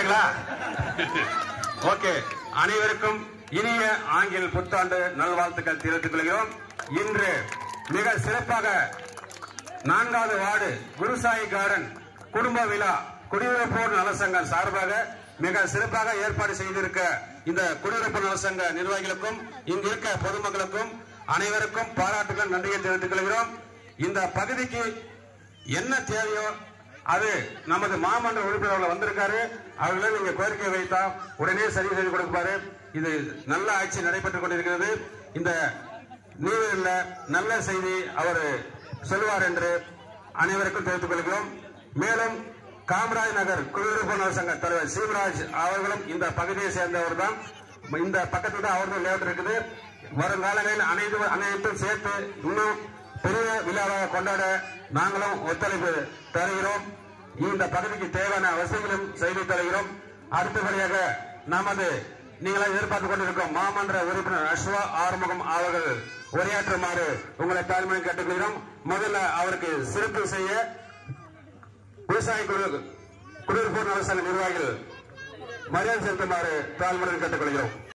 வரீங்களா ஓகே அனைவருக்கும் இனிய ஆங்கில புத்தாண்டு நல்வாழ்த்துக்கள் தெரிவித்துக் கொள்கிறோம் இன்று மிக சிறப்பாக நான்காவது வார்டு குருசாயி கார்டன் குடும்ப விழா குடியிருப்போர் நலசங்கம் சார்பாக மிக சிறப்பாக ஏற்பாடு செய்திருக்க இந்த குடியிருப்பு நலசங்க நிர்வாகிகளுக்கும் இங்கு இருக்க பொதுமக்களுக்கும் அனைவருக்கும் பாராட்டுகள் நன்றியை தெரிவித்துக் கொள்கிறோம் இந்த பகுதிக்கு என்ன தேவையோ அது நமது மாமன்ற உறுப்பினர்கள் வந்திருக்காரு அவர்களை நீங்க கோரிக்கை வைத்தா உடனே சரி செய்து கொடுப்பாரு இது நல்ல ஆட்சி நடைபெற்றுக் கொண்டிருக்கிறது இந்த நீரில் நல்ல செய்தி அவர் சொல்லுவார் என்று அனைவருக்கும் தெரிவித்துக் கொள்கிறோம் மேலும் காமராஜ் நகர் குடியிருப்பு நல சங்க தலைவர் சீவராஜ் அவர்களும் இந்த பகுதியை சேர்ந்தவர் தான் இந்த பக்கத்துல தான் அவர்கள் லேட் இருக்குது வருங்காலங்களில் அனைத்து அனைத்தும் சேர்த்து இன்னும் பெரிய விழாவாக கொண்டாட நாங்களும் ஒத்துழைப்பு தருகிறோம் இந்த பகுதிக்கு தேவையான வசதிகளும் செய்து தருகிறோம் அடுத்தபடியாக நமது நீங்களா எதிர்பார்த்துக் கொண்டிருக்கும் மாமன்ற உறுப்பினர் அஸ்வா ஆறுமுகம் அவர்கள் உரையாற்றுமாறு உங்களை தாழ்மையை கேட்டுக்கொள்கிறோம் முதல்ல அவருக்கு சிறப்பு செய்ய விவசாய குழு குடியிருப்போர் நலசங்க நிர்வாகிகள் மரியாதை செலுத்துமாறு தாழ்மையுடன் கேட்டுக்கொள்கிறோம்